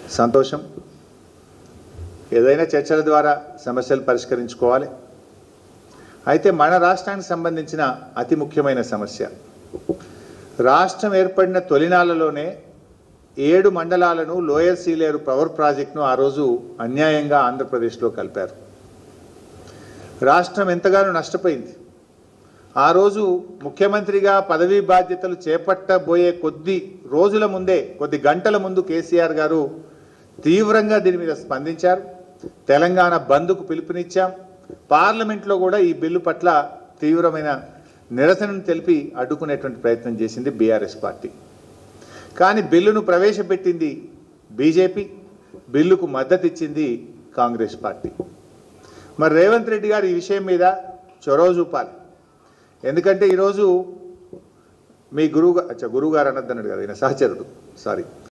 సంతోషం ఏదైనా చర్చల ద్వారా సమస్యలు పరిష్కరించుకోవాలి అయితే మన రాష్ట్రానికి సంబంధించిన అతి ముఖ్యమైన సమస్య రాష్ట్రం ఏర్పడిన తొలినాళ్లలోనే ఏడు మండలాలను లోయర్ సీలేరు పవర్ ప్రాజెక్టును ఆ రోజు అన్యాయంగా ఆంధ్రప్రదేశ్లో కలిపారు రాష్ట్రం ఎంతగానో నష్టపోయింది ఆ రోజు ముఖ్యమంత్రిగా పదవీ బాధ్యతలు చేపట్టబోయే కొద్ది రోజుల ముందే కొద్ది గంటల ముందు కేసీఆర్ గారు తీవ్రంగా దీని మీద స్పందించారు తెలంగాణ బంద్కు పిలుపునిచ్చాం పార్లమెంట్లో కూడా ఈ బిల్లు పట్ల తీవ్రమైన నిరసనను తెలిపి అడ్డుకునేటువంటి ప్రయత్నం చేసింది బీఆర్ఎస్ పార్టీ కానీ బిల్లును ప్రవేశపెట్టింది బీజేపీ బిల్లుకు మద్దతు ఇచ్చింది కాంగ్రెస్ పార్టీ మరి రేవంత్ రెడ్డి గారు ఈ విషయం మీద చొరవ చూపాలి ఎందుకంటే ఈరోజు మీ గురువు గా- అచ్చా, గురువు గారు అనొద్దన్నాడు కదా ఈయన సహచరుడు సారీ